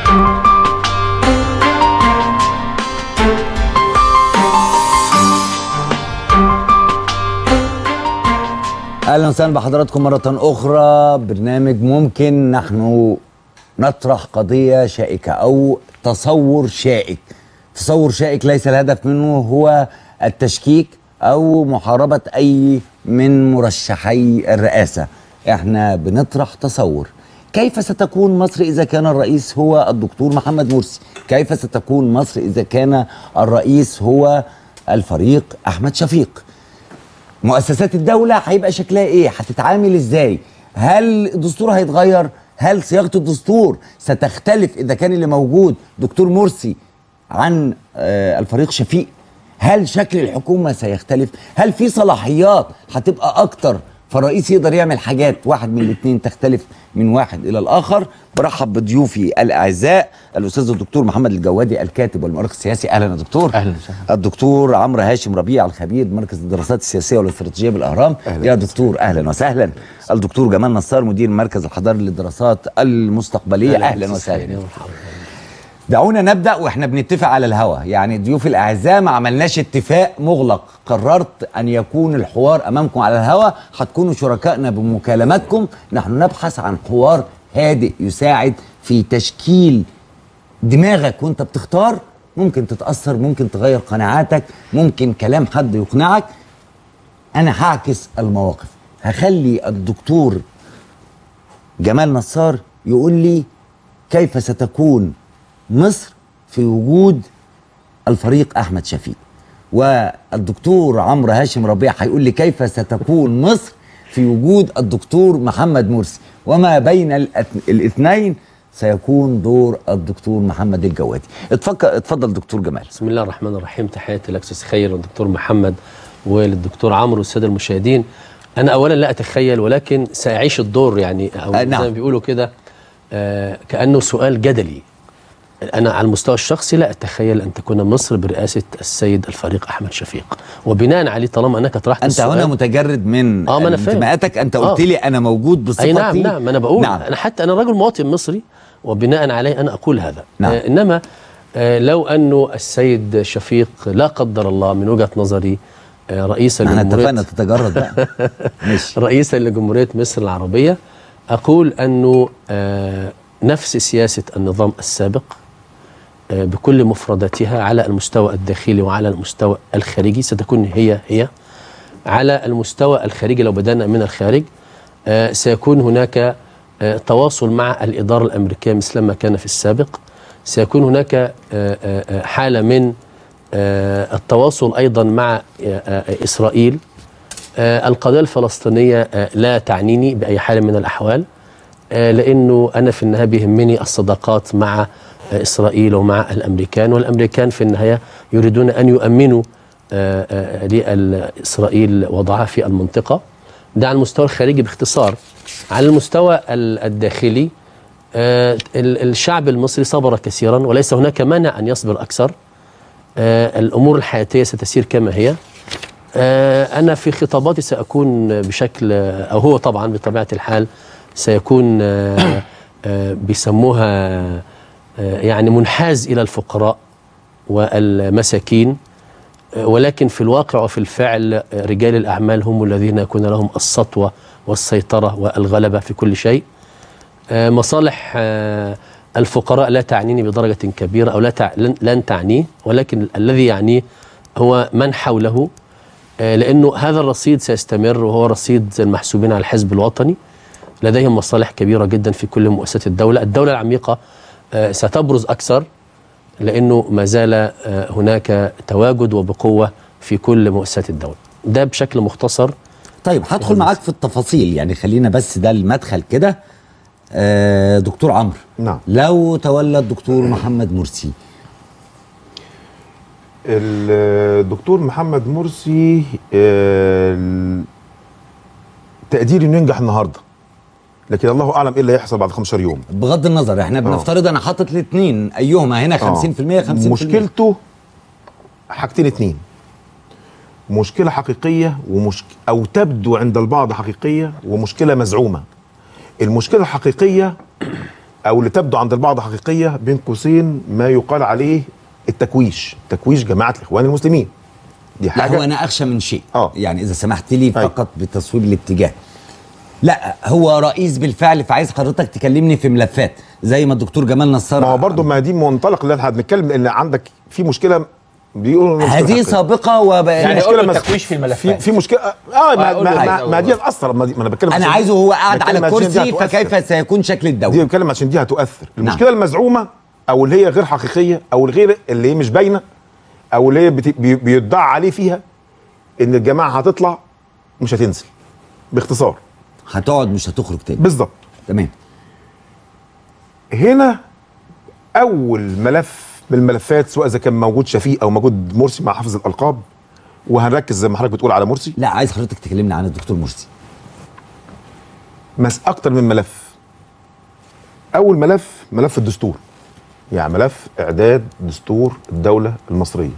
اهلا وسهلا بحضراتكم مره اخرى برنامج ممكن نحن نطرح قضيه شائكه او تصور شائك تصور شائك ليس الهدف منه هو التشكيك او محاربه اي من مرشحي الرئاسه احنا بنطرح تصور كيف ستكون مصر اذا كان الرئيس هو الدكتور محمد مرسي كيف ستكون مصر اذا كان الرئيس هو الفريق احمد شفيق مؤسسات الدولة هيبقى شكلها ايه؟ هتتعامل ازاي؟ هل الدستور هيتغير؟ هل صياغة الدستور ستختلف إذا كان اللي موجود دكتور مرسي عن آه الفريق شفيق؟ هل شكل الحكومة سيختلف؟ هل في صلاحيات هتبقى أكتر فالرئيس يقدر يعمل حاجات واحد من الاثنين تختلف من واحد الى الاخر برحب بضيوفي الاعزاء الاستاذ الدكتور محمد الجوادي الكاتب والمؤرخ السياسي اهلا يا دكتور اهلا وسهلا الدكتور عمرو هاشم ربيع الخبير مركز الدراسات السياسيه والاستراتيجيه بالاهرام أهلا يا دكتور اهلا وسهلا الدكتور جمال نصار مدير المركز الحضاري للدراسات المستقبليه اهلا وسهلا دعونا نبدا واحنا بنتفق على الهوا يعني ضيوف الاعزاء ما عملناش اتفاق مغلق قررت ان يكون الحوار امامكم على الهوا هتكونوا شركائنا بمكالماتكم نحن نبحث عن حوار هادئ يساعد في تشكيل دماغك وانت بتختار ممكن تتاثر ممكن تغير قناعاتك ممكن كلام حد يقنعك انا هعكس المواقف هخلي الدكتور جمال نصار يقول لي كيف ستكون مصر في وجود الفريق احمد شفيق والدكتور عمرو هاشم ربيع هيقول لي كيف ستكون مصر في وجود الدكتور محمد مرسي وما بين الأث- الاثنين سيكون دور الدكتور محمد الجوادي اتفضل اتفضل دكتور جمال بسم الله الرحمن الرحيم تحياتي لك استاذ خير والدكتور محمد وللدكتور عمرو والساده المشاهدين انا اولا لا اتخيل ولكن ساعيش الدور يعني او آه، زي نعم. ما بيقولوا كده آه كانه سؤال جدلي انا على المستوى الشخصي لا اتخيل ان تكون مصر برئاسه السيد الفريق احمد شفيق وبناء عليه طالما انك طرحت انت السؤال هنا متجرد من آه، ما أنا فاهم. انتماءاتك انت آه. قلت لي انا موجود بصفتي اي نعم نعم انا بقول نعم. نعم. انا حتى انا رجل مواطن مصري وبناء عليه انا اقول هذا نعم. آه انما آه لو انه السيد شفيق لا قدر الله من وجهه نظري آه رئيسا احنا اتفقنا لجمهوريه تتجرد بقى ماشي رئيسا لجمهوريه مصر العربيه اقول انه آه نفس سياسه النظام السابق آه بكل مفرداتها على المستوى الداخلي وعلى المستوى الخارجي ستكون هي هي على المستوى الخارجي لو بدأنا من الخارج آه، سيكون هناك آه، تواصل مع الإدارة الأمريكية مثلما كان في السابق سيكون هناك آه، آه، آه، حالة من آه، التواصل أيضا مع آه، آه، إسرائيل آه، القضية الفلسطينية آه، لا تعنيني بأي حال من الأحوال آه، لأنه أنا في النهاية بيهمني الصداقات مع آه، إسرائيل ومع الأمريكان والأمريكان في النهاية يريدون أن يؤمنوا آه، آه، لإسرائيل وضعها في المنطقة ده على المستوى الخارجي باختصار على المستوى ال- الداخلي آه، ال- الشعب المصري صبر كثيرا وليس هناك مانع أن يصبر أكثر آه، الأمور الحياتية ستسير كما هي آه، أنا في خطاباتي سأكون بشكل أو هو طبعا بطبيعة الحال سيكون آه، آه، بيسموها آه، يعني منحاز إلى الفقراء والمساكين آه، ولكن في الواقع وفي الفعل آه، رجال الأعمال هم الذين يكون لهم السطوة والسيطرة والغلبة في كل شيء آه، مصالح آه، الفقراء لا تعنيني بدرجة كبيرة أو لا تع... لن- لن تعنيه ولكن الذي يعنيه هو من حوله آه، لأنه هذا الرصيد سيستمر وهو رصيد المحسوبين على الحزب الوطني لديهم مصالح كبيرة جدا في كل مؤسسات الدولة الدولة العميقة آه، ستبرز أكثر لأنه ما زال آه، هناك تواجد وبقوة في كل مؤسسات الدولة ده بشكل مختصر طيب هدخل معاك في التفاصيل يعني خلينا بس ده المدخل كده آه دكتور عمرو نعم. لو تولى الدكتور محمد مرسي الدكتور محمد مرسي آه، تقديري انه ينجح النهارده لكن الله اعلم ايه اللي هيحصل بعد 15 يوم بغض النظر احنا بنفترض انا حاطط الاثنين ايهما هنا 50% 50% مشكلته حاجتين اتنين مشكلة حقيقية ومشك... أو تبدو عند البعض حقيقية ومشكلة مزعومة المشكلة الحقيقية او اللي تبدو عند البعض حقيقيه بين قوسين ما يقال عليه التكويش تكويش جماعه الاخوان المسلمين دي لا حاجه هو انا اخشى من شيء آه. يعني اذا سمحت لي أيوة. فقط بتصويب الاتجاه لا هو رئيس بالفعل فعايز حضرتك تكلمني في ملفات زي ما الدكتور جمال نصار ما هو برضه ما دي منطلق اللي احنا هنتكلم لان عندك في مشكله بيقولوا إن المشكلة هذه حقيقية. سابقه وب... يعني مشكلة قول له مس- التكويش في في الملفات في مشكله اه ما, أقول ما, له ما, عايز ما دي أقول. هتاثر ما, دي ما انا بتكلم انا عشان- عايزه هو قاعد على بتكلم عشان دي كرسي هتؤثر. فكيف سيكون شكل دي الدوله بتكلم عشان دي هتؤثر المشكله المزعومه او اللي هي غير حقيقيه او الغير اللي هي مش باينه او اللي هي بت- بي- بيدعى عليه فيها ان الجماعه هتطلع مش هتنزل باختصار هتقعد مش هتخرج تاني بالظبط تمام هنا اول ملف من الملفات سواء اذا كان موجود شفيق او موجود مرسي مع حافظ الالقاب وهنركز زي ما حضرتك بتقول على مرسي لا عايز حضرتك تكلمني عن الدكتور مرسي مس اكتر من ملف اول ملف ملف الدستور يعني ملف اعداد دستور الدوله المصريه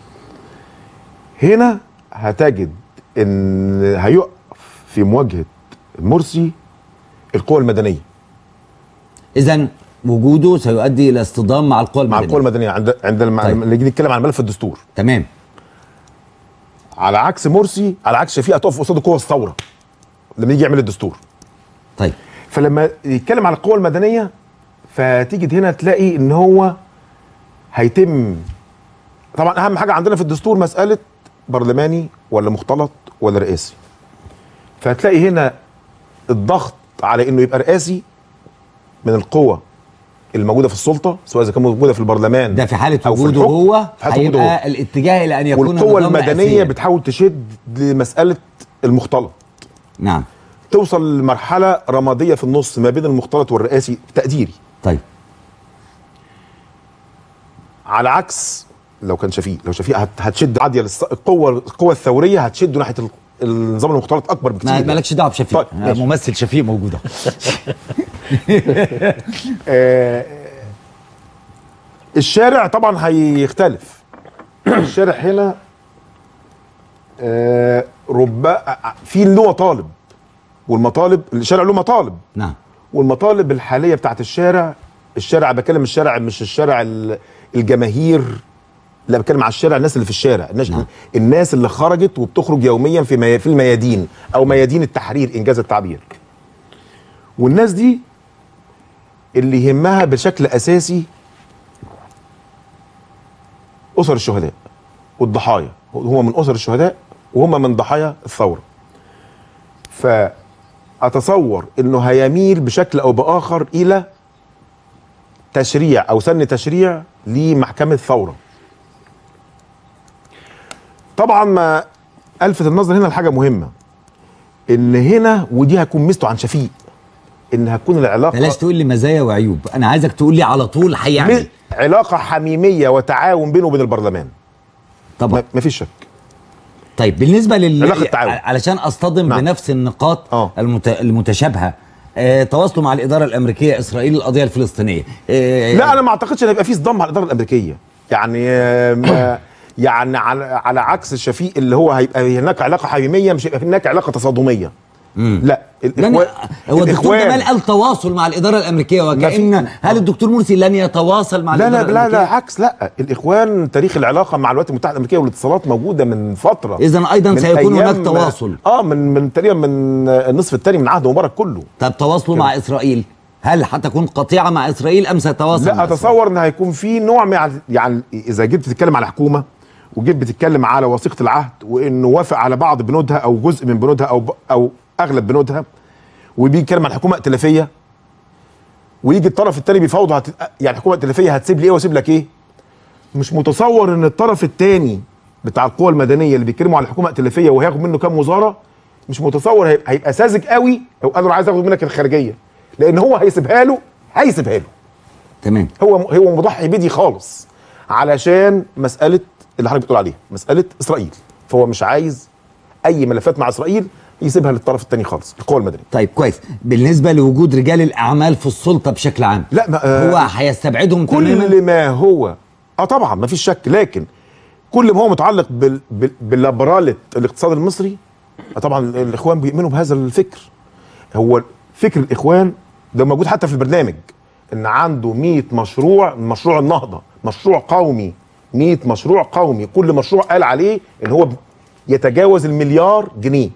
هنا هتجد ان هيقف في مواجهه مرسي القوى المدنيه اذا وجوده سيؤدي الى اصطدام مع القوى مع المدنيه القوى المدنيه عند عند الم- طيب. لما نيجي نتكلم عن ملف الدستور تمام على عكس مرسي على عكس شفيق هتقف قصاد قوى الثوره لما يجي يعمل الدستور طيب فلما يتكلم على القوى المدنيه فتيجي هنا تلاقي ان هو هيتم طبعا اهم حاجه عندنا في الدستور مساله برلماني ولا مختلط ولا رئاسي فهتلاقي هنا الضغط على انه يبقى رئاسي من القوى الموجوده في السلطه سواء اذا كان موجوده في البرلمان ده في حاله أو في وجوده الحكم. هو في حالة وجوده هو. هيبقى الاتجاه الى ان يكون والقوى النظام المدنيه رئاسياً. بتحاول تشد لمساله المختلط نعم توصل لمرحله رماديه في النص ما بين المختلط والرئاسي تقديري طيب على عكس لو كان شفيق لو شفيق هت- هتشد عاديه للص- القوه القوه الثوريه هتشد ناحيه ال- النظام المختلط اكبر ما بكتير مالكش دعوه بشفيق طيب، آه، ماشي. ممثل شفيق موجوده آه الشارع طبعا هيختلف الشارع هنا آه رب في له مطالب والمطالب الشارع له مطالب نعم والمطالب الحاليه بتاعت الشارع الشارع بكلم الشارع مش الشارع ال- الجماهير لا بتكلم على الشارع الناس اللي في الشارع الناس, نعم. الناس اللي خرجت وبتخرج يوميا في مي... في الميادين او ميادين التحرير انجاز التعبير والناس دي اللي يهمها بشكل اساسي اسر الشهداء والضحايا هم من اسر الشهداء وهم من ضحايا الثوره فاتصور انه هيميل بشكل او باخر الى تشريع او سن تشريع لمحكمه ثوره طبعا ما الفت النظر هنا لحاجه مهمه ان هنا ودي هتكون ميزته عن شفيق ان هتكون العلاقه بلاش تقول لي مزايا وعيوب انا عايزك تقول لي على طول هيعمل مي- علاقه حميميه وتعاون بينه وبين البرلمان طبعا ما فيش شك طيب بالنسبه لل علاقة تعاون. علشان اصطدم نعم. بنفس النقاط آه. المت... المتشابهه آه تواصلوا مع الاداره الامريكيه اسرائيل القضيه الفلسطينيه آه لا انا ما اعتقدش ان هيبقى في صدام مع الاداره الامريكيه يعني آه، ما يعني على على عكس الشفيق اللي هو هيبقى هناك علاقه حميميه مش هيبقى هناك علاقه تصادميه لا لن... الاخوان هو الدكتور الإخوان- جمال قال تواصل مع الاداره الامريكيه ما وكان في- هل الدكتور مرسي لن يتواصل مع لا الاداره لا لا الامريكيه لا عكس لا الاخوان تاريخ العلاقه مع الولايات المتحده الامريكيه والاتصالات موجوده من فتره إذن أيضاً من سيكون هناك أيام- تواصل. اه من من تقريبا من النصف الثاني من عهد مبارك كله طب تواصلوا مع اسرائيل هل هتكون قطيعه مع اسرائيل ام سيتواصل مع لا إسرائيل؟ اتصور ان هيكون في نوع من يعني اذا جيت بتتكلم على حكومه وجيت بتتكلم على وثيقه العهد وانه وافق على بعض بنودها او جزء من بنودها او ب- او اغلب بنودها وبيتكلم عن حكومه ائتلافيه ويجي الطرف الثاني بيفاوض هت... يعني حكومه ائتلافيه هتسيب لي ايه واسيب لك ايه مش متصور ان الطرف الثاني بتاع القوى المدنيه اللي بيتكلموا على حكومه ائتلافيه وهياخد منه كام وزاره مش متصور هيبقى, هيبقى ساذج قوي لو قال له عايز اخد منك الخارجيه لان هو هيسيبها له هيسيبها له تمام هو هو مضحي بدي خالص علشان مساله اللي حضرتك بتقول عليها مساله اسرائيل فهو مش عايز اي ملفات مع اسرائيل يسيبها للطرف الثاني خالص القوى المدنيه طيب كويس بالنسبه لوجود رجال الاعمال في السلطه بشكل عام لا ما آه هو هيستبعدهم تماما كل ما هو اه طبعا ما فيش شك لكن كل ما هو متعلق بال... بال... بالليبرالة الاقتصاد المصري آه طبعا الاخوان بيؤمنوا بهذا الفكر هو فكر الاخوان ده موجود حتى في البرنامج ان عنده 100 مشروع مشروع النهضه مشروع قومي 100 مشروع قومي كل مشروع قال عليه ان هو يتجاوز المليار جنيه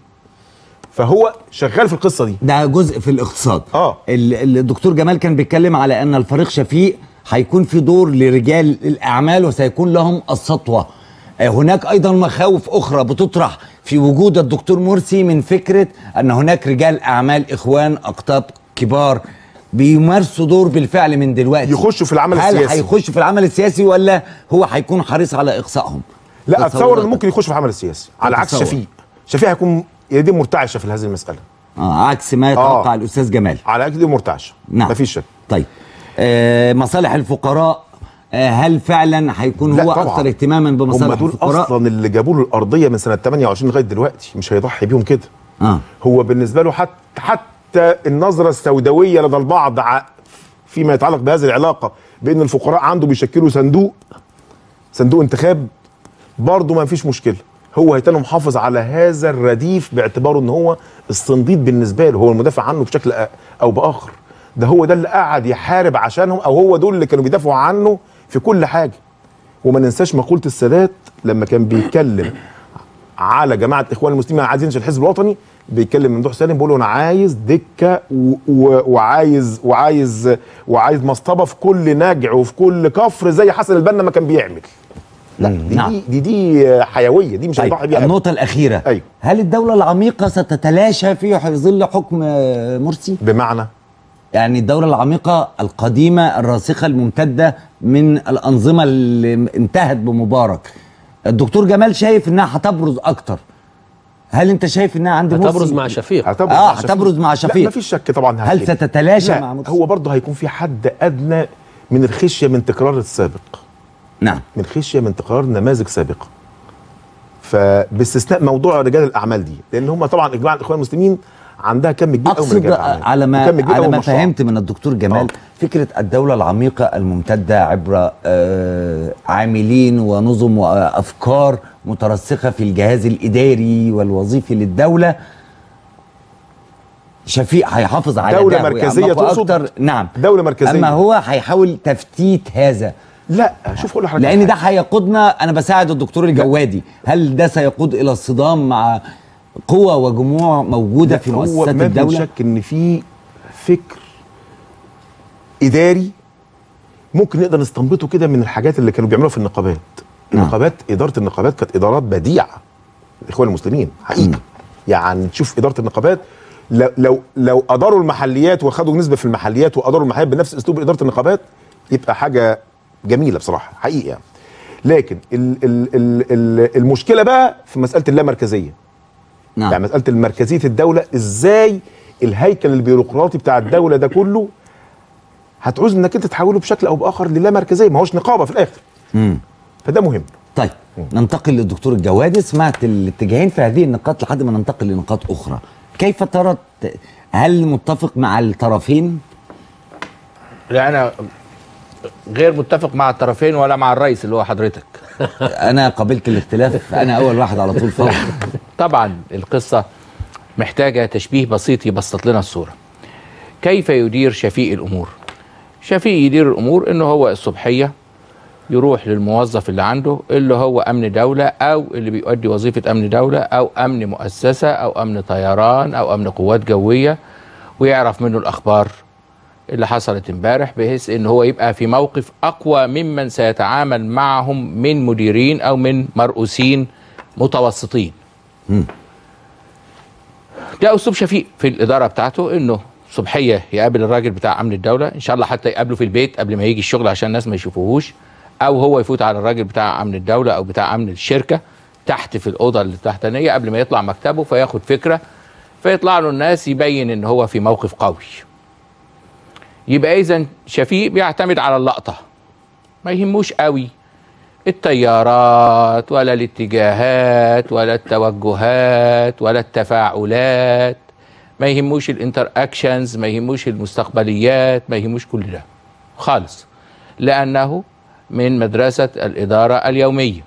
فهو شغال في القصه دي ده جزء في الاقتصاد آه. ال- الدكتور جمال كان بيتكلم على ان الفريق شفيق هيكون في دور لرجال الاعمال وسيكون لهم السطوه آه، هناك ايضا مخاوف اخرى بتطرح في وجود الدكتور مرسي من فكره ان هناك رجال اعمال اخوان اقطاب كبار بيمارسوا دور بالفعل من دلوقتي يخشوا في العمل هل السياسي. هيخشوا في العمل السياسي ولا هو هيكون حريص على اقصائهم لا اتصور تصوراتك. انه ممكن يخش في العمل السياسي على عكس تتصور. شفيق شفيق هيكون يديه مرتعشه في هذه المساله آه عكس ما يتوقع الاستاذ جمال على عكس يديه مرتعشه نعم مفيش شك طيب آه مصالح الفقراء آه هل فعلا هيكون لا هو طبعاً. اكثر اهتماما هم بمصالح دول الفقراء اصلا اللي جابوا له الارضيه من سنه 28 لغايه دلوقتي مش هيضحي بيهم كده اه هو بالنسبه له حتى حتى النظره السوداويه لدى البعض ع- فيما يتعلق بهذه العلاقه بان الفقراء عنده بيشكلوا صندوق صندوق انتخاب برضه ما فيش مشكله هو هيتم محافظ على هذا الرديف باعتباره ان هو الصنديد بالنسبه له هو المدافع عنه بشكل أ- او باخر ده هو ده اللي قعد يحارب عشانهم او هو دول اللي كانوا بيدافعوا عنه في كل حاجه وما ننساش مقوله السادات لما كان بيتكلم على جماعه اخوان المسلمين عايزين ينشئ الحزب الوطني بيتكلم ممدوح سالم بيقول له انا عايز دكه و و وعايز وعايز وعايز مصطبه في كل نجع وفي كل كفر زي حسن البنا ما كان بيعمل لا دي نعم. دي, دي, دي حيويه دي مش طيب هيضحي بيها أبداً. النقطة الأخيرة أيوة. هل الدولة العميقة ستتلاشى في ظل حكم آه، مرسي؟ بمعنى يعني الدولة العميقة القديمة الراسخة الممتدة من الأنظمة اللي انتهت بمبارك الدكتور جمال شايف إنها هتبرز أكتر هل أنت شايف إنها عند مرسي؟ هتبرز مع شفيق هتبرز آه، مع شفيق. هتبرز مع شفيق. لا مفيش شك طبعا هل هتبرز. ستتلاشى لا مع مرسي؟ هو برضه هيكون في حد ادنى من الخشيه من تكرار السابق نعم من خشيه من تكرار نماذج سابقه فباستثناء موضوع رجال الاعمال دي لان هم طبعا اجماع الاخوان المسلمين عندها كم كبير قوي من اقصد رجال الاعمال على ما وكم كبير على قوي ما من المشروعات. فهمت من الدكتور جمال آه. فكره الدوله العميقه الممتده عبر آه، عاملين ونظم وافكار مترسخه في الجهاز الاداري والوظيفي للدوله شفيق هيحافظ على دولة ده مركزية ويعمقه تقصد؟ أكتر. نعم دولة مركزية. اما هو هيحاول تفتيت هذا لا شوف اقول لحضرتك لان ده هيقودنا انا بساعد الدكتور الجوادي هل ده سيقود الى الصدام مع قوى وجموع موجوده في هو مؤسسات ما في الدوله شك ان في فكر اداري ممكن نقدر نستنبطه كده من الحاجات اللي كانوا بيعملوها في النقابات نعم. النقابات اداره النقابات كانت ادارات بديعه الاخوان المسلمين حقيقي يعني تشوف اداره النقابات لو لو لو اداروا المحليات واخدوا نسبه في المحليات واداروا المحليات بنفس اسلوب اداره النقابات يبقى حاجه جميله بصراحه حقيقي يعني لكن ال ال ال ال المشكله بقى في مساله اللامركزيه نعم يعني مساله المركزيه الدوله ازاي الهيكل البيروقراطي بتاع الدوله ده كله هتعوز انك انت تحوله بشكل او باخر للا مركزيه ما هوش نقابه في الاخر مم. فده مهم طيب ننتقل للدكتور الجوادي سمعت الاتجاهين في هذه النقاط لحد ما ننتقل لنقاط اخرى كيف ترى هل متفق مع الطرفين لا انا غير متفق مع الطرفين ولا مع الرئيس اللي هو حضرتك انا قبلت الاختلاف انا اول واحد على طول فوق طبعا القصه محتاجه تشبيه بسيط يبسط لنا الصوره كيف يدير شفيق الامور شفيق يدير الامور انه هو الصبحيه يروح للموظف اللي عنده اللي هو امن دوله او اللي بيؤدي وظيفه امن دوله او امن مؤسسه او امن طيران او امن قوات جويه ويعرف منه الاخبار اللي حصلت امبارح بحيث ان هو يبقى في موقف اقوى ممن سيتعامل معهم من مديرين او من مرؤوسين متوسطين ده اسلوب شفيق في الاداره بتاعته انه صبحيه يقابل الراجل بتاع امن الدوله ان شاء الله حتى يقابله في البيت قبل ما يجي الشغل عشان الناس ما يشوفوهوش او هو يفوت على الراجل بتاع امن الدوله او بتاع امن الشركه تحت في الاوضه اللي تحتانيه قبل ما يطلع مكتبه فياخد فكره فيطلع له الناس يبين ان هو في موقف قوي يبقى اذا شفيق بيعتمد على اللقطه ما يهموش قوي التيارات ولا الاتجاهات ولا التوجهات ولا التفاعلات ما يهموش الانتر اكشنز ما يهموش المستقبليات ما يهموش كل ده خالص لانه من مدرسه الاداره اليوميه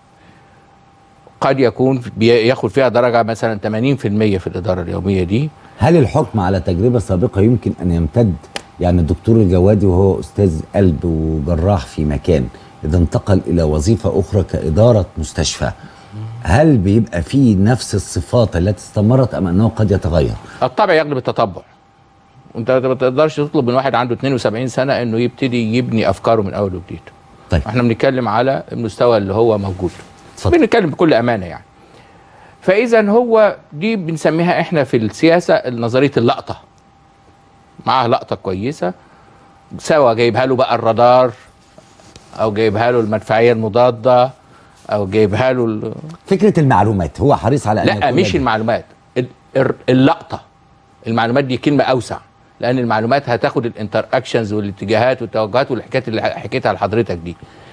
قد يكون بياخد فيها درجه مثلا 80% في الاداره اليوميه دي هل الحكم على تجربه سابقه يمكن ان يمتد يعني الدكتور الجوادي وهو استاذ قلب وجراح في مكان اذا انتقل الى وظيفه اخرى كاداره مستشفى هل بيبقى فيه نفس الصفات التي استمرت ام انه قد يتغير الطبع يغلب التطبع انت ما تقدرش تطلب من واحد عنده 72 سنه انه يبتدي يبني افكاره من اول وجديد طيب احنا بنتكلم على المستوى اللي هو موجود اتفضل. بنتكلم بكل امانه يعني فاذا هو دي بنسميها احنا في السياسه نظريه اللقطه معاه لقطه كويسه سواء جايبها له بقى الرادار او جايبها له المدفعيه المضاده او جايبها له ال- فكره المعلومات هو حريص على ان لا يكون مش لديه. المعلومات ال- ال- اللقطه المعلومات دي كلمه اوسع لان المعلومات هتاخد الانتر اكشنز والاتجاهات والتوجهات والحكايات اللي حكيتها لحضرتك دي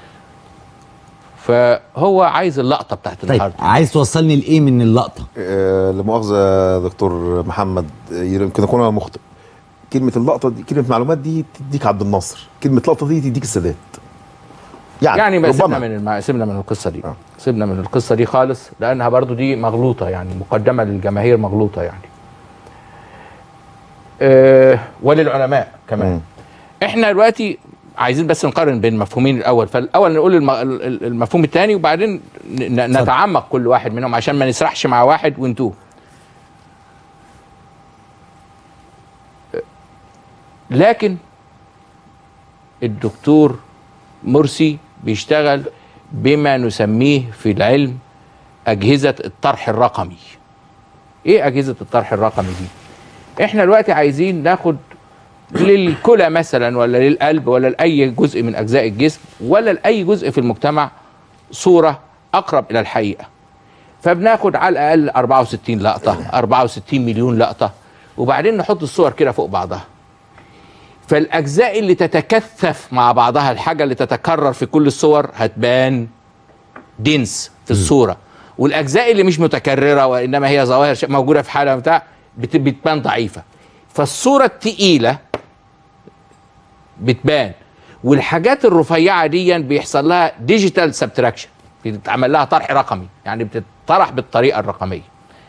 فهو عايز اللقطه بتاعت طيب النهارده عايز توصلني لايه من اللقطه آه، لمؤاخذه يا دكتور محمد آه، يمكن اكون انا مخطئ كلمه اللقطه دي كلمه معلومات دي تديك عبد الناصر كلمه لقطه دي تديك السادات يعني, يعني ما سيبنا ربما من الم... سيبنا من القصه دي آه. سيبنا من القصه دي خالص لانها برضو دي مغلوطه يعني مقدمه للجماهير مغلوطه يعني أه وللعلماء كمان مم. احنا دلوقتي عايزين بس نقارن بين المفهومين الاول فالاول نقول الم... ال- المفهوم الثاني وبعدين ن... نتعمق كل واحد منهم عشان ما نسرحش مع واحد ونتوه لكن الدكتور مرسي بيشتغل بما نسميه في العلم أجهزة الطرح الرقمي إيه أجهزة الطرح الرقمي دي؟ إحنا دلوقتي عايزين ناخد للكلى مثلا ولا للقلب ولا لأي جزء من أجزاء الجسم ولا لأي جزء في المجتمع صورة أقرب إلى الحقيقة فبناخد على الأقل 64 لقطة 64 مليون لقطة وبعدين نحط الصور كده فوق بعضها فالاجزاء اللي تتكثف مع بعضها الحاجه اللي تتكرر في كل الصور هتبان دنس في الصوره والاجزاء اللي مش متكرره وانما هي ظواهر ش- موجوده في حاله بتاع بت- بتبان ضعيفه فالصوره التقيله بتبان والحاجات الرفيعه دي بيحصل لها ديجيتال سبتراكشن بيتعمل لها طرح رقمي يعني بتطرح بالطريقه الرقميه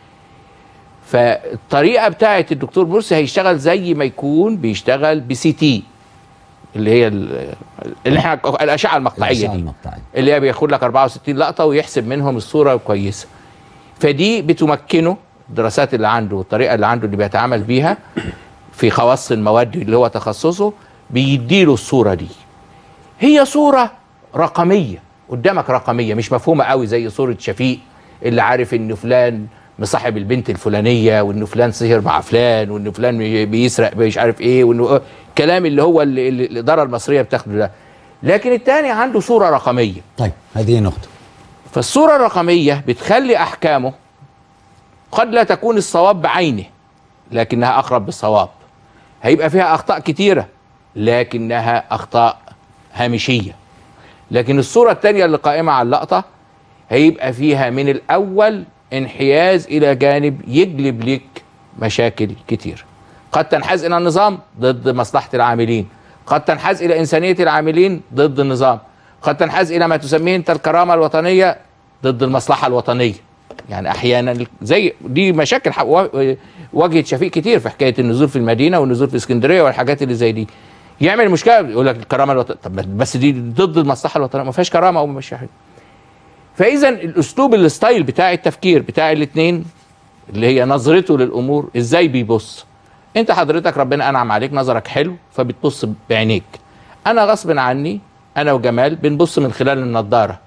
فالطريقه بتاعه الدكتور مرسي هيشتغل زي ما يكون بيشتغل بسي تي اللي هي ال- اللي احنا الاشعه المقطعيه الأشعة دي المقطعية. اللي هي بياخد لك 64 لقطه ويحسب منهم الصوره كويسه فدي بتمكنه الدراسات اللي عنده والطريقه اللي عنده اللي بيتعامل بيها في خواص المواد اللي هو تخصصه بيديله الصوره دي هي صوره رقميه قدامك رقميه مش مفهومه قوي زي صوره شفيق اللي عارف ان فلان مصاحب البنت الفلانيه وانه فلان سهر مع فلان وانه فلان بيسرق مش عارف ايه وانه الكلام اللي هو اللي اللي الاداره المصريه بتاخده ده لكن التاني عنده صوره رقميه طيب هذه نقطه فالصورة الرقمية بتخلي أحكامه قد لا تكون الصواب بعينه لكنها أقرب بالصواب هيبقى فيها أخطاء كتيرة لكنها أخطاء هامشية لكن الصورة التانية اللي قائمة على اللقطة هيبقى فيها من الأول انحياز إلى جانب يجلب لك مشاكل كتير قد تنحاز إلى النظام ضد مصلحة العاملين قد تنحاز إلى إنسانية العاملين ضد النظام قد تنحاز إلى ما تسميه أنت الكرامة الوطنية ضد المصلحة الوطنية يعني أحيانا زي دي مشاكل ح- و- واجهت شفيق كتير في حكاية النزول في المدينة والنزول في اسكندرية والحاجات اللي زي دي يعمل مشكلة يقول لك الكرامة الوطنية طب بس دي ضد المصلحة الوطنية ما فيهاش كرامة أو مش حاجة فاذا الاسلوب الستايل بتاع التفكير بتاع الاثنين اللي هي نظرته للامور ازاي بيبص انت حضرتك ربنا انعم عليك نظرك حلو فبتبص بعينيك انا غصب عني انا وجمال بنبص من خلال النضاره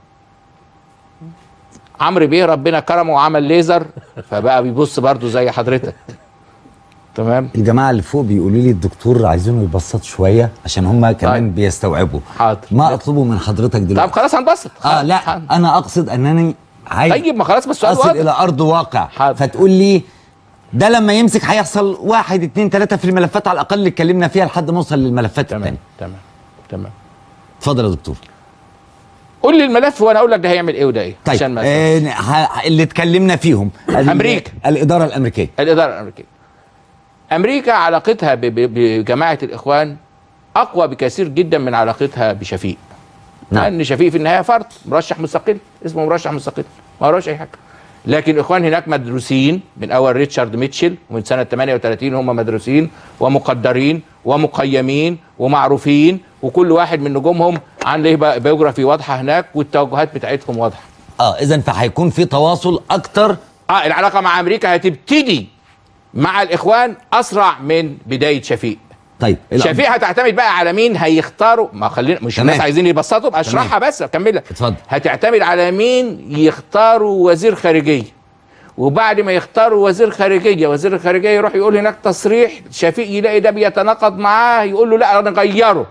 عمرو بيه ربنا كرمه وعمل ليزر فبقى بيبص برضه زي حضرتك تمام الجماعه اللي فوق بيقولوا لي الدكتور عايزينه يبسط شويه عشان هم كمان طيب. بيستوعبوا حاضر. ما اطلبه من حضرتك طب دلوقتي خلاص هنبسط اه لا حاضر. انا اقصد انني عايز طيب ما خلاص بس السؤال اصل واضح. الى ارض واقع حاضر. فتقول لي ده لما يمسك هيحصل واحد اتنين تلاته في الملفات على الاقل اللي اتكلمنا فيها لحد ما اوصل للملفات تمام التانيه تمام تمام اتفضل يا دكتور قول لي الملف وانا اقول لك ده هيعمل ايه وده ايه طيب عشان ما آه ه- اللي اتكلمنا فيهم ال- أمريكا. الاداره الامريكيه الاداره الامريكيه امريكا علاقتها ب- ب- بجماعه الاخوان اقوى بكثير جدا من علاقتها بشفيق نعم. لان شفيق في النهايه فرد مرشح مستقل اسمه مرشح مستقل ما وراش اي حاجه لكن الاخوان هناك مدروسين من اول ريتشارد ميتشل ومن سنه 38 هم مدروسين ومقدرين ومقيمين ومعروفين وكل واحد من نجومهم عن ليه بيوجرافي واضحه هناك والتوجهات بتاعتهم واضحه اه اذا فهيكون في تواصل اكتر اه العلاقه مع امريكا هتبتدي مع الاخوان اسرع من بدايه شفيق طيب الأم- شفيق هتعتمد بقى على مين هيختاروا ما خلينا مش تمام. الناس عايزين يبسطوا اشرحها بس اكمل لك اتفضل. هتعتمد على مين يختاروا وزير خارجيه وبعد ما يختاروا وزير خارجيه وزير الخارجيه يروح يقول هناك تصريح شفيق يلاقي ده بيتناقض معاه يقول له لا نغيره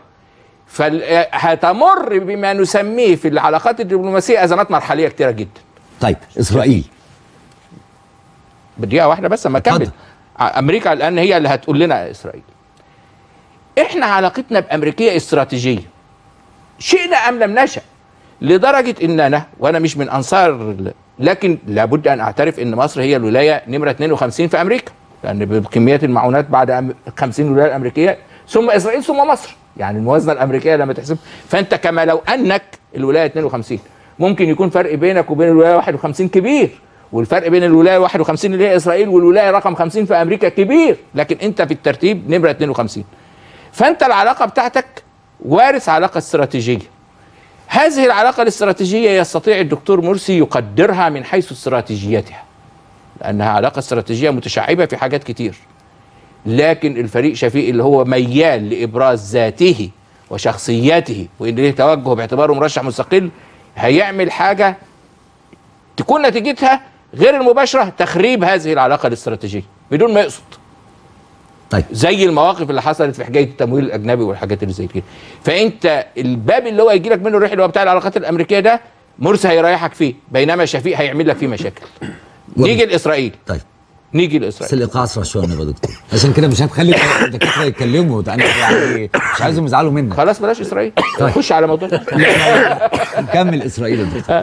فهتمر بما نسميه في العلاقات الدبلوماسيه ازمات مرحليه كتيره جدا طيب اسرائيل بدقيقه واحده بس اما اكمل اتفضل. ع- امريكا الان هي اللي هتقول لنا اسرائيل احنا علاقتنا بامريكيه استراتيجيه شئنا ام لم نشا لدرجه ان انا وانا مش من انصار ال- لكن لابد ان اعترف ان مصر هي الولايه نمره 52 في امريكا لان بكميات المعونات بعد أم- 50 ولايه الامريكيه ثم اسرائيل ثم مصر يعني الموازنه الامريكيه لما تحسب فانت كما لو انك الولايه 52 ممكن يكون فرق بينك وبين الولايه 51 كبير والفرق بين الولايه 51 اللي هي اسرائيل والولايه رقم 50 في امريكا كبير لكن انت في الترتيب نمره 52 فانت العلاقه بتاعتك وارث علاقه استراتيجيه هذه العلاقه الاستراتيجيه يستطيع الدكتور مرسي يقدرها من حيث استراتيجيتها لانها علاقه استراتيجيه متشعبه في حاجات كتير لكن الفريق شفيق اللي هو ميال لابراز ذاته وشخصيته وان ليه توجه باعتباره مرشح مستقل هيعمل حاجه تكون نتيجتها غير المباشره تخريب هذه العلاقه الاستراتيجيه بدون ما يقصد طيب زي المواقف اللي حصلت في حكايه التمويل الاجنبي والحاجات اللي زي كده فانت الباب اللي هو يجي لك منه الريح اللي هو بتاع العلاقات الامريكيه ده مرسي هيريحك فيه بينما شفيق هيعمل لك فيه مشاكل نيجي لاسرائيل طيب نيجي بس لاسرائيل الايقاع اسرع شويه يا دكتور عشان كده مش هتخلي الدكاتره يتكلموا ده انا يعني مش عايزهم يزعلوا منك خلاص بلاش اسرائيل طيب. خش على موضوع نكمل اسرائيل يا دكتور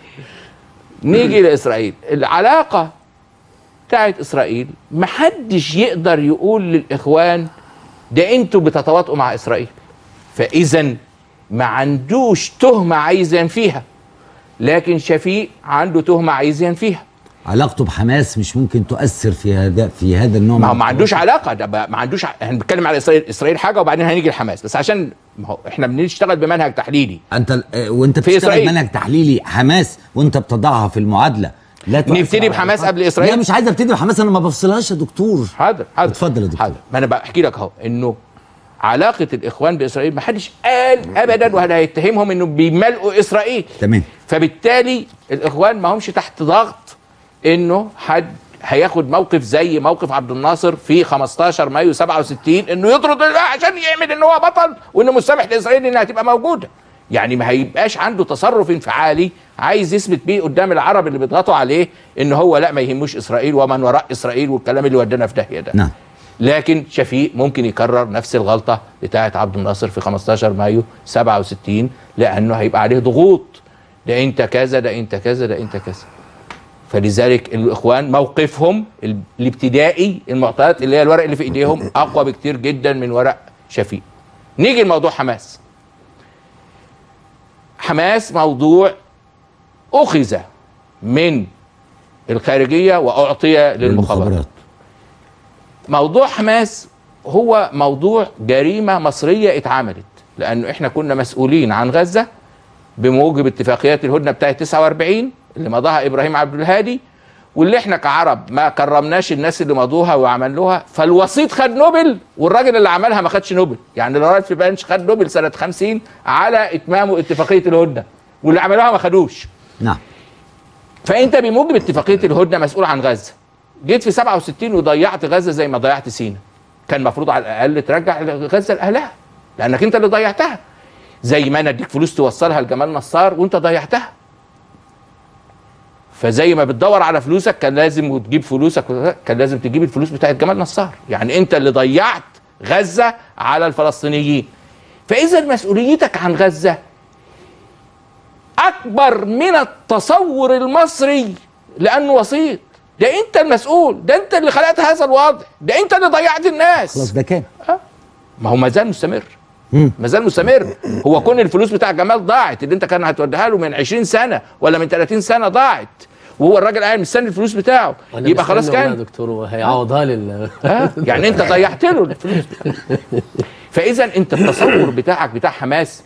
نيجي لاسرائيل العلاقه بتاعت اسرائيل محدش يقدر يقول للاخوان ده انتوا بتتواطئوا مع اسرائيل فاذا ما عندوش تهمه عايز ينفيها لكن شفيق عنده تهمه عايز ينفيها علاقته بحماس مش ممكن تؤثر في هذا في هذا النوع ما هو من ما عندوش علاقه ده بقى- ما عندوش ع- احنا بنتكلم على اسرائيل اسرائيل حاجه وبعدين هنيجي لحماس بس عشان ما هو احنا بنشتغل بمنهج تحليلي انت ال- آه، وانت في بتشتغل إسرائيل. منهج تحليلي حماس وانت بتضعها في المعادله لا تؤثر نبتدي على بحماس العلاقات. قبل إسرائيل؟ لا مش عايز ابتدي بحماس انا ما بفصلهاش يا دكتور حاضر حاضر اتفضل يا دكتور. حاضر ما انا بحكي لك اهو انه علاقه الاخوان باسرائيل ما حدش قال ابدا ولا هيتهمهم انه بيملقوا اسرائيل تمام فبالتالي الاخوان ما همش تحت ضغط انه حد هياخد موقف زي موقف عبد الناصر في 15 مايو 67 انه يطرد عشان يعمل ان هو بطل وانه مسامح لاسرائيل انها تبقى موجوده يعني ما هيبقاش عنده تصرف انفعالي عايز يثبت بيه قدام العرب اللي بيضغطوا عليه ان هو لا ما يهموش اسرائيل ومن وراء اسرائيل والكلام اللي ودانا في داهيه ده نعم لكن شفيق ممكن يكرر نفس الغلطه بتاعه عبد الناصر في 15 مايو 67 لانه هيبقى عليه ضغوط ده انت كذا ده انت كذا ده انت كذا فلذلك الاخوان موقفهم ال- الابتدائي المعطيات اللي هي الورق اللي في ايديهم اقوى بكتير جدا من ورق شفيق نيجي لموضوع حماس حماس موضوع اخذ من الخارجيه واعطي للمخابرات موضوع حماس هو موضوع جريمة مصرية اتعملت لأنه إحنا كنا مسؤولين عن غزة بموجب اتفاقيات الهدنة بتاعة 49 اللي مضاها إبراهيم عبد الهادي واللي إحنا كعرب ما كرمناش الناس اللي مضوها وعملوها فالوسيط خد نوبل والراجل اللي عملها ما خدش نوبل يعني لوراد في بنش خد نوبل سنة 50 على إتمام اتفاقية الهدنة واللي عملوها ما خدوش نعم فانت بموجب اتفاقيه الهدنه مسؤول عن غزه جيت في 67 وضيعت غزه زي ما ضيعت سينا كان المفروض على الاقل ترجع غزه لاهلها لانك انت اللي ضيعتها زي ما انا اديك فلوس توصلها لجمال نصار وانت ضيعتها فزي ما بتدور على فلوسك كان لازم وتجيب فلوسك كان لازم تجيب الفلوس بتاعت جمال نصار يعني انت اللي ضيعت غزه على الفلسطينيين فاذا مسؤوليتك عن غزه اكبر من التصور المصري لانه وسيط ده انت المسؤول ده انت اللي خلقت هذا الوضع ده انت اللي ضيعت خلاص الناس ده كان ما هو ما زال مستمر مم. ما زال مستمر هو كون الفلوس بتاع جمال ضاعت اللي انت كان هتوديها له من 20 سنه ولا من 30 سنه ضاعت وهو الراجل قاعد مستني الفلوس بتاعه وأنا يبقى خلاص مستني والله كان يا دكتور وهيعوضها لي ها؟ يعني انت ضيعت له الفلوس فاذا انت التصور بتاعك بتاع حماس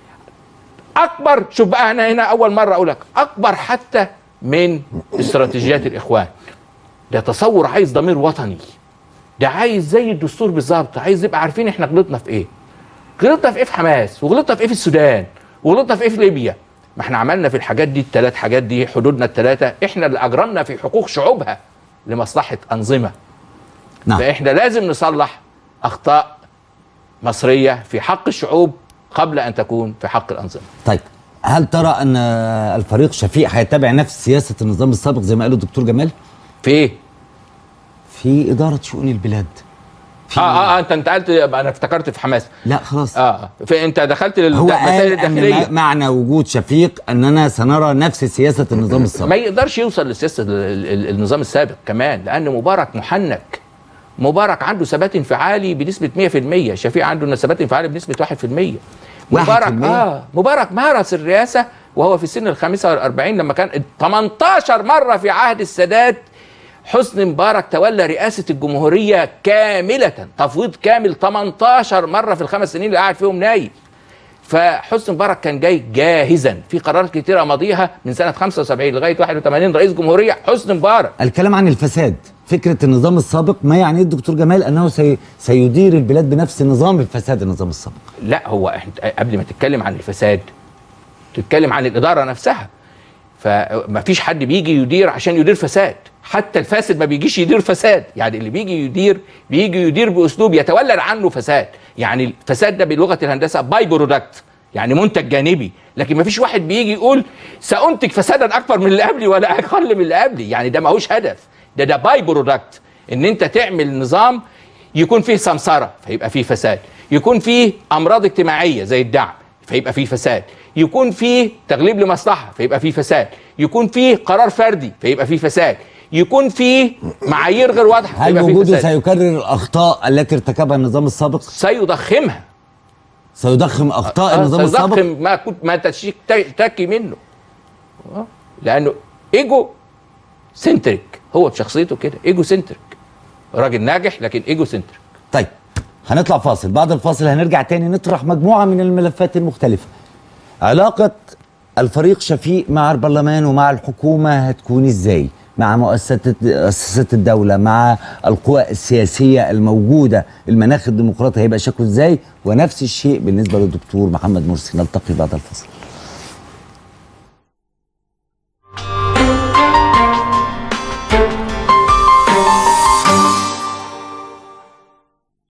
اكبر شوف بقى انا هنا اول مره اقول لك اكبر حتى من استراتيجيات الاخوان ده تصور عايز ضمير وطني ده عايز زي الدستور بالظبط عايز يبقى عارفين احنا غلطنا في ايه غلطنا في ايه في حماس وغلطنا في ايه في السودان وغلطنا في ايه في ليبيا ما احنا عملنا في الحاجات دي الثلاث حاجات دي حدودنا الثلاثه احنا اللي اجرمنا في حقوق شعوبها لمصلحه انظمه نعم فاحنا لازم نصلح اخطاء مصريه في حق الشعوب قبل ان تكون في حق الانظمه طيب هل ترى ان الفريق شفيق هيتبع نفس سياسه النظام السابق زي ما قال الدكتور جمال في ايه في اداره شؤون البلاد في اه اه, آه انت انتقلت انا افتكرت في حماس لا خلاص اه في انت دخلت هو للمسائل قال ان الداخليه م- معنى وجود شفيق اننا سنرى نفس سياسه النظام السابق ما يقدرش يوصل لسياسه ال- ال- النظام السابق كمان لان مبارك محنك مبارك عنده ثبات انفعالي بنسبه 100% شفيق عنده ثبات انفعالي بنسبه 1% واحد مبارك في المية؟ اه مبارك مارس الرئاسه وهو في سن الخامسة والأربعين لما كان 18 مرة في عهد السادات حسني مبارك تولى رئاسة الجمهورية كاملة تفويض كامل 18 مرة في الخمس سنين اللي قاعد فيهم نايب فحسني مبارك كان جاي جاهزا في قرارات كتيرة ماضيها من سنة 75 لغاية 81 رئيس جمهورية حسني مبارك الكلام عن الفساد فكره النظام السابق ما يعني الدكتور جمال انه سي سيدير البلاد بنفس نظام الفساد النظام السابق لا هو إحنا قبل ما تتكلم عن الفساد تتكلم عن الإدارة نفسها فما فيش حد بيجي يدير عشان يدير فساد حتى الفاسد ما بيجيش يدير فساد يعني اللي بيجي يدير بيجي يدير باسلوب يتولد عنه فساد يعني الفساد ده بلغه الهندسه باي برودكت يعني منتج جانبي لكن ما فيش واحد بيجي يقول سانتج فسادا اكبر من اللي قبلي ولا اقل من اللي قبلي يعني ده ماهوش هدف ده ده باي برودكت ان انت تعمل نظام يكون فيه سمسره فيبقى فيه فساد يكون فيه امراض اجتماعيه زي الدعم فيبقى فيه فساد يكون فيه تغليب لمصلحه فيبقى فيه فساد يكون فيه قرار فردي فيبقى فيه فساد يكون فيه معايير غير واضحه هل فيبقى فيه وجوده فساد سيكرر الاخطاء التي ارتكبها النظام السابق سيضخمها سيضخم اخطاء آه، النظام السابق سيضخم ما كنت ما تشتكي منه آه، لانه ايجو سنتريك هو بشخصيته كده ايجو سنتريك راجل ناجح لكن ايجو سنتريك طيب هنطلع فاصل بعد الفاصل هنرجع تاني نطرح مجموعة من الملفات المختلفة علاقة الفريق شفيق مع البرلمان ومع الحكومة هتكون ازاي مع مؤسسات مؤسسات الدولة مع القوى السياسية الموجودة المناخ الديمقراطي هيبقى شكله ازاي ونفس الشيء بالنسبة للدكتور محمد مرسي نلتقي بعد الفاصل